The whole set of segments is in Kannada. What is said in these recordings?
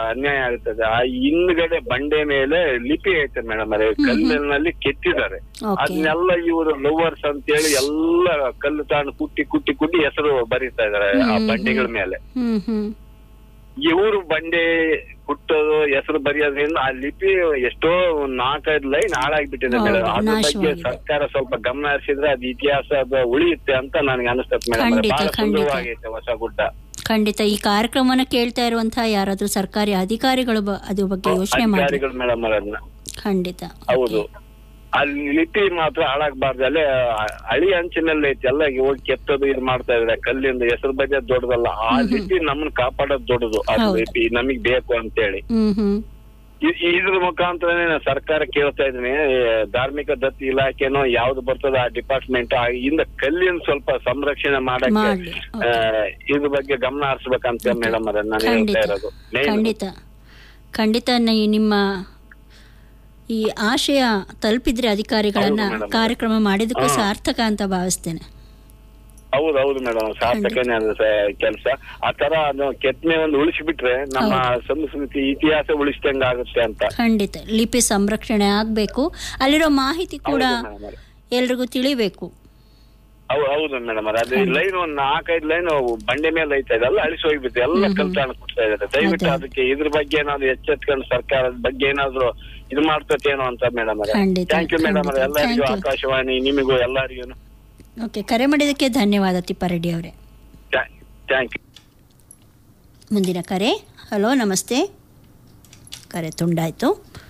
ಅನ್ಯಾಯ ಆಗ್ತದೆ ಆ ಹಿಂದ್ಗಡೆ ಬಂಡೆ ಮೇಲೆ ಲಿಪಿ ಐತೆ ಮೇಡಮ್ ಅರೆ ಕಲ್ಲಿನಲ್ಲಿ ಕೆತ್ತಿದ್ದಾರೆ ಓಕೆ ಅದನ್ನೆಲ್ಲ ಇವರು ಲವರ್ಸ್ ಅಂತೇಳಿ ಎಲ್ಲ ಕಲ್ಲು ತಾನು ಕುಟ್ಟಿ ಕುಟ್ಟಿ ಕುಟ್ಟಿ ಹೆಸರು ಬರೀತಾ ಇದಾರೆ ಆ ಹ್ಮ್, ಬಂಡೆಗಳ ಮೇಲೆ ಹ್ಮ್ ಹ್ಮ್ ಇವರು ಬಂಡೆ ಕುಟ್ಟೋದು ಹೆಸರು ಬರೆಯೋದ್ರಿಂದ ಆ ಲಿಪಿ ಎಷ್ಟೋ ಒಂದ್ ನಾಲ್ಕೈದು ಲೈನ್ ಹಾಳಾಗ್ಬಿಟ್ಟಿದೆ ಹೌದು, ಮೇಡಮ್ ಅದ್ರ ಬಗ್ಗೆ ನಾಶವಾಗಿದೆ. ಸರ್ಕಾರ ಸ್ವಲ್ಪ ಗಮನ ಹರಿಸಿದ್ರೆ ಅದು ಇತಿಹಾಸ ಅದು ಉಳಿಯುತ್ತೆ ಅಂತ ನನಗೆ ಅನಿಸ್ತದೆ ಮೇಡಮ್ ಖಂಡಿತ, ಬಹಳ ಖಂಡಿತ. ಸುಂದರವಾಗೈತೆ ಹೊಸ ಗುಡ್ಡ ಖಂಡಿತ ಈ ಕಾರ್ಯಕ್ರಮನ ಕೇಳ್ತಾ ಇರುವಂತಹ ಯಾರಾದ್ರೂ ಸರ್ಕಾರಿ ಅಧಿಕಾರಿಗಳು ಬ- ಅದ್ರ ಬಗ್ಗೆ ಯೋಚನೆ ಮಾಡಿ ಅಧಿಕಾರಿಗಳು ಮೇಡಮ್ ಅದನ್ನ ಖಂಡಿತ ಹೌದು ಅಲ್ಲಿ ಲಿಪಿ ಮಾತ್ರ ಹಾಳಾಗ್ಬಾರ್ದು ಅಲ್ಲೇ ಹಳಿ ಅಂಚಿನಲ್ಲಿ ಐತಿ ಎಲ್ಲ ಹೋಗಿ ಕೆತ್ತೋದು ಇದು ಮಾಡ್ತಾ ಇದ್ರೆ ಕಲ್ಲಿಂದ ಹೆಸರು ಬಗ್ಗೆ ದೊಡ್ಡದಲ್ಲ ಆ ಲಿಪಿ ನಮ್ಮನ್ನ ಕಾಪಾಡೋದು ದೊಡ್ಡದು ಆ ಹೌದು. ಲಿಪಿ ನಮಗ್ ಬೇಕು ಅಂತೇಳಿ ಹ್ಮ್ ಹ್ಮ್ ಇ- ಇದ್ರ ಮುಖಾಂತರನೇ ನಾನು ಸರ್ಕಾರ ಕೇಳ್ತಾ ಇದೀನಿ ಈ ಧಾರ್ಮಿಕ ದತ್ತಿ ಇಲಾಖೆನೋ ಯಾವ್ದು ಬರ್ತದ ಆ ಡಿಪಾರ್ಟ್ಮೆಂಟ್ ಇಂದ ಕಲ್ಲಿನ ಸ್ವಲ್ಪ ಸಂರಕ್ಷಣೆ ಮಾಡಕ್ಕೆ ಮಾಡ್ಲಿ. ಆ, ಇದ್ರ ಬಗ್ಗೆ ಗಮನ ಹರಿಸ್ಬೇಕಂತ ಮೇಡಮ್ ಅದನ್ನ ನಾನು ಹೇಳ್ತಾ ಖಂಡಿತ ಇರೋದು Main ಖಂಡಿತ ಖಂಡಿತ ನಿ- ನಿಮ್ಮ ಈ ಆಶಯ ತಲುಪಿದ್ರೆ ಅಧಿಕಾರಿಗಳನ್ನ ಹೌದು madam. ಕಾರ್ಯಕ್ರಮ ಮಾಡಿದಕ್ಕೂ ಸಾರ್ಥಕ ಅಂತ ಭಾವಿಸ್ತೇನೆ ಹೌದು ಹೌದು ಮೇಡಮ್ ಸಾರ್ಥಕನೇ ಅದು ಕೆಲಸ ಆ ತರ ಅದು ಕೆತ್ತನೆ ಒಂದು ಉಳಿಸಿಬಿಟ್ರೆ ನಮ್ಮ ಸಂಸ್ಕೃತಿ ಇತಿಹಾಸ ಉಳಿಸ್ದಂಗ ಆಗುತ್ತೆ ಅಂತ ಖಂಡಿತ ಲಿಪಿ ಸಂರಕ್ಷಣೆ ಆಗ್ಬೇಕು ಅಲ್ಲಿರೋ ಮಾಹಿತಿ ಕೂಡ ಹೌದು madam ಅವ್ರೆ. ಎಲ್ರಿಗೂ ತಿಳಿಬೇಕು ಹೌದು ಹೌದು ಮೇಡಮ್ ಅದು ಲೈನ್ ಒಂದ್ ನಾಲ್ಕೈದು ಲೈನ್ ಬಂಡೆ ಮೇಲೆ ಐತಾ ಇದೆ ಎಲ್ಲ ಅಳಿಸಿ ಹೋಗ್ಬಿಟ್ಟು ಎಲ್ಲ ಕಲ್ತಾಣ ಕೊಡ್ತಾ ಇದಾರೆ ದಯವಿಟ್ಟು ಅದೇ. ಅದಕ್ಕೆ ಇದ್ರ ಬಗ್ಗೆ ಏನಾದ್ರು ಎಚ್ಚೆತ್ಕೊಂಡು ಸರ್ಕಾರದ ಬಗ್ಗೆ ಏನಾದ್ರು ಇದು ಮಾಡ್ತೇನೋ ಅಂತ ಮೇಡಮ್ ಖಂಡಿತ, ಥ್ಯಾಂಕ್ ಯು ಮೇಡಮ್ ಖಂಡಿತ. ಎಲ್ಲರಿಗೂ Thank you. ಆಕಾಶವಾಣಿ ನಿಮಗೂ ಎಲ್ಲರಿಗೂ ಓಕೆ ಕರೆ ಮಾಡಿದ್ದಕ್ಕೆ ಧನ್ಯವಾದ ತಿಪ್ಪಾರೆಡ್ಡಿ ಅವರೇ ಥ್ಯಾಂಕ್ ಯು ಮುಂದಿನ ಕರೆ ಹಲೋ ನಮಸ್ತೆ ಕರೆ ತುಂಡಾಯ್ತು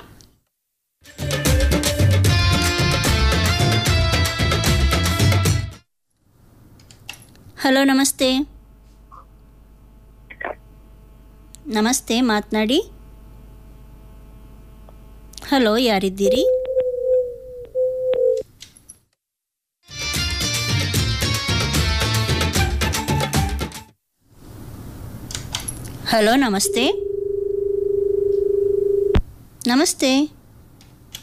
ಹಲೋ ನಮಸ್ತೆ ನಮಸ್ತೆ ಮಾತನಾಡಿ ಹಲೋ ಯಾರಿದ್ದೀರಿ ಹಲೋ ನಮಸ್ತೆ ನಮಸ್ತೆ